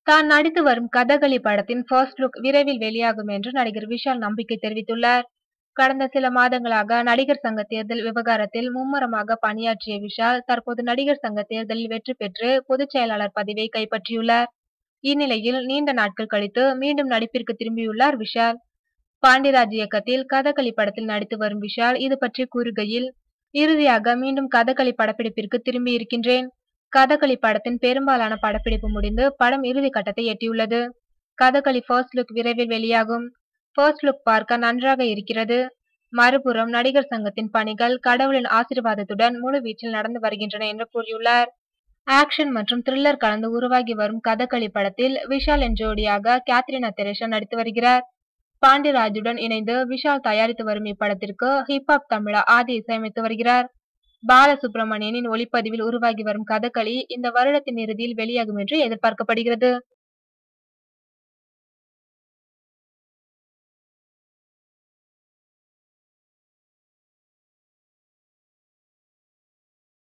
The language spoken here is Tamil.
தான் நடித்து வரும் கதகளி படத்தின் ஃபர்ஸ்ட் லுக் விரைவில் வெளியாகும் என்று நடிகர் விஷால் நம்பிக்கை தெரிவித்துள்ளார் கடந்த சில மாதங்களாக நடிகர் சங்க தேர்தல் விவகாரத்தில் மும்முரமாக பணியாற்றிய விஷால் தற்போது நடிகர் சங்க தேர்தலில் வெற்றி பெற்று பொதுச் செயலாளர் பதவியை கைப்பற்றியுள்ளார் இந்நிலையில் நீண்ட நாட்கள் கழித்து மீண்டும் நடிப்பிற்கு திரும்பியுள்ளார் விஷால் பாண்டிராஜ் இயக்கத்தில் கதகளி படத்தில் நடித்து வரும் விஷால் இது பற்றி கூறுகையில் இறுதியாக மீண்டும் கதகளி படப்பிடிப்பிற்கு திரும்பி இருக்கின்றேன் கதகளி படத்தின் பெரும்பாலான படப்பிடிப்பு முடிந்து படம் இறுதி கட்டத்தை எட்டியுள்ளது கதகளி ஃபர்ஸ்ட் லுக் விரைவில் வெளியாகும் ஃபர்ஸ்ட் லுக் பார்க்க நன்றாக இருக்கிறது மறுபுறம் நடிகர் சங்கத்தின் பணிகள் கடவுளின் ஆசீர்வாதத்துடன் முழு வீச்சில் நடந்து வருகின்றன என்று கூறியுள்ளார் ஆக்ஷன் மற்றும் த்ரில்லர் கலந்து உருவாகி வரும் கதகளி படத்தில் விஷால் என் ஜோடியாக கேத்ரினா தெரேசா நடித்து வருகிறார் பாண்டியராஜுடன் இணைந்து விஷால் தயாரித்து வரும் இப்படத்திற்கு ஹிப்ஹாப் தமிழா ஆதி இசையமைத்து வருகிறார் பாலசுப்ரமணியனின் ஒளிப்பதிவில் உருவாகி வரும் கதகளி இந்த வருடத்தின் இறுதியில் வெளியாகும் என்று எதிர்பார்க்கப்படுகிறது